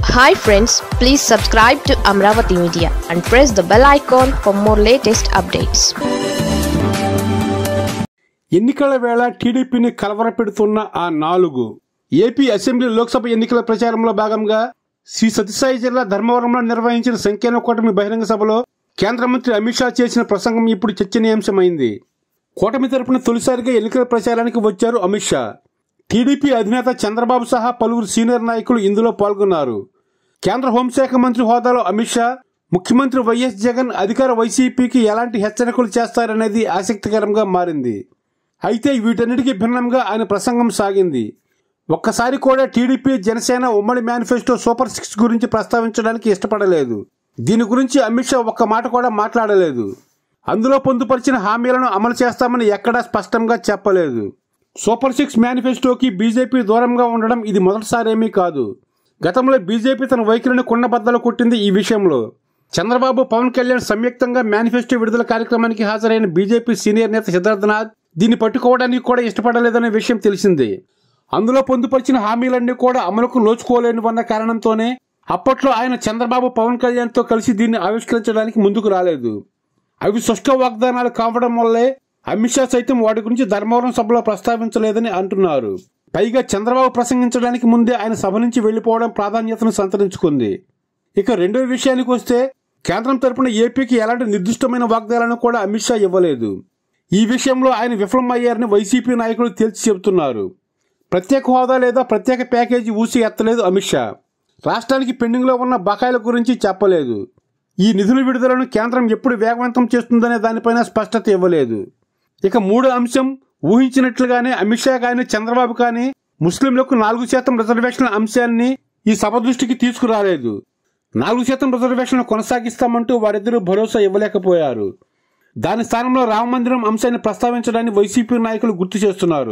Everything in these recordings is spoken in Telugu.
hi friends please subscribe to Amaravati media and press the bell icon for more latest updates ఎన్నికల వేళ టీడీపీని కలవరపెడుతున్న ఆ నాలుగు ఏపీ అసెంబ్లీ లోక్సభ ఎన్నికల ప్రచారంలో భాగంగా శ్రీ సత్యసాయి జిల్లా ధర్మవరంలో నిర్వహించిన సంఖ్యాన కూటమి బహిరంగ సభలో కేంద్ర మంత్రి అమిత్ షా చేసిన ప్రసంగం ఇప్పుడు చర్చనీయాంశమైంది కూటమి తరపున తొలిసారిగా ఎన్నికల ప్రచారానికి వచ్చారు అమిత్ షా టీడీపీ అధినేత చంద్రబాబు సహా పలువురు సీనియర్ నాయకులు ఇందులో పాల్గొన్నారు కేంద్ర హోంశాఖ మంత్రి హోదాలో అమిత్ షా ముఖ్యమంత్రి వైఎస్ జగన్ అధికార వైసీపీకి ఎలాంటి హెచ్చరికలు చేస్తారనేది ఆసక్తికరంగా మారింది అయితే వీటన్నిటికీ భిన్నంగా ఆయన ప్రసంగం సాగింది ఒక్కసారి కూడా టీడీపీ జనసేన ఉమ్మడి మేనిఫెస్టో సూపర్ సిక్స్ గురించి ప్రస్తావించడానికి ఇష్టపడలేదు దీని గురించి అమిత్ షా ఒక్క మాట కూడా మాట్లాడలేదు అందులో పొందుపరిచిన హామీలను అమలు చేస్తామని ఎక్కడా స్పష్టంగా చెప్పలేదు సూపర్ సిక్స్ మేనిఫెస్టోకి బీజేపీ దూరంగా ఉండడం ఇది మొదటిసారేమీ కాదు గతంలో బీజేపీ తన వైఖరిని కుండబద్దలు కొట్టింది ఈ విషయంలో చంద్రబాబు పవన్ కళ్యాణ్ సంయుక్తంగా మేనిఫెస్టో విడుదల కార్యక్రమానికి హాజరైన బీజేపీ సీనియర్ నేత సిద్ధార్థనాథ్ దీన్ని పట్టుకోవడానికి కూడా ఇష్టపడలేదనే విషయం తెలిసిందే అందులో పొందుపరిచిన హామీలన్నీ కూడా అమలుకు నోచుకోలేనివన్న కారణంతోనే అప్పట్లో ఆయన చంద్రబాబు పవన్ కళ్యాణ్తో కలిసి దీన్ని ఆవిష్కరించడానికి ముందుకు రాలేదు అవి స్పష్ట వాగ్దానాలు కావడం వల్లే అమిత్ షా సైతం వాటి గురించి ధర్మవరం సభలో ప్రస్తావించలేదని అంటున్నారు పైగా చంద్రబాబు ప్రసంగించడానికి ముందే ఆయన సభ నుంచి వెళ్లిపోవడం ప్రాధాన్యతను సంతరించుకుంది ఇక రెండో విషయానికి వస్తే కేంద్రం తరపున ఏపీకి ఎలాంటి నిర్దిష్టమైన వాగ్దానాలను కూడా అమిత్ షా ఇవ్వలేదు ఈ విషయంలో ఆయన విఫలమయ్యారని వైసీపీ నాయకులు తేల్చి చెబుతున్నారు ప్రత్యేక హోదా లేదా ప్రత్యేక ప్యాకేజీ ఊసి ఎత్తలేదు అమిత్ షా రాష్ట్రానికి పెండింగ్లో ఉన్న బకాయిల గురించి చెప్పలేదు ఈ నిధుల విడుదలను కేంద్రం ఎప్పుడు వేగవంతం చేస్తుందనే దానిపైన స్పష్టత ఇవ్వలేదు ఇక మూడో అంశం ఊహించినట్లుగానే అమిత్ షా కానీ చంద్రబాబు కానీ ముస్లింలకు నాలుగు శాతం రిజర్వేషన్ల అంశాన్ని ఈ సభ దృష్టికి తీసుకురాలేదు నాలుగు శాతం రిజర్వేషన్లు కొనసాగిస్తామంటూ వారిద్దరూ భరోసా ఇవ్వలేకపోయారు దాని స్థానంలో రామమందిరం అంశాన్ని ప్రస్తావించడాన్ని వైసీపీ నాయకులు గుర్తు చేస్తున్నారు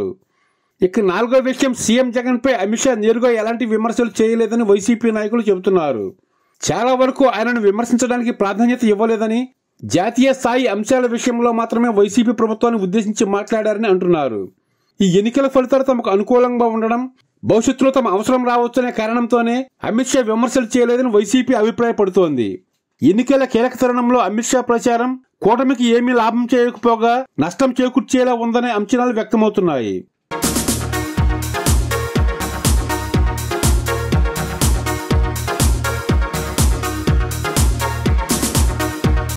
ఇక నాలుగో విషయం సీఎం జగన్ పై అమిత్ షా నేరుగా ఎలాంటి విమర్శలు చేయలేదని వైసీపీ నాయకులు చెబుతున్నారు చాలా వరకు ఆయనను విమర్శించడానికి ప్రాధాన్యత ఇవ్వలేదని జాతీయ స్థాయి అంశాల విషయంలో మాత్రమే వైసీపీ ప్రభుత్వాన్ని ఉద్దేశించి మాట్లాడారని అంటున్నారు ఈ ఎన్నికల ఫలితాలు తమకు అనుకూలంగా ఉండడం భవిష్యత్తులో తమ అవసరం రావచ్చనే కారణంతోనే అమిత్ షా విమర్శలు చేయలేదని వైసీపీ అభిప్రాయపడుతోంది ఎన్నికల కీలక తరుణంలో అమిత్ షా ప్రచారం కూటమికి ఏమీ లాభం చేయకపోగా నష్టం చేకూర్చేలా ఉందనే అంచనాలు వ్యక్తమవుతున్నాయి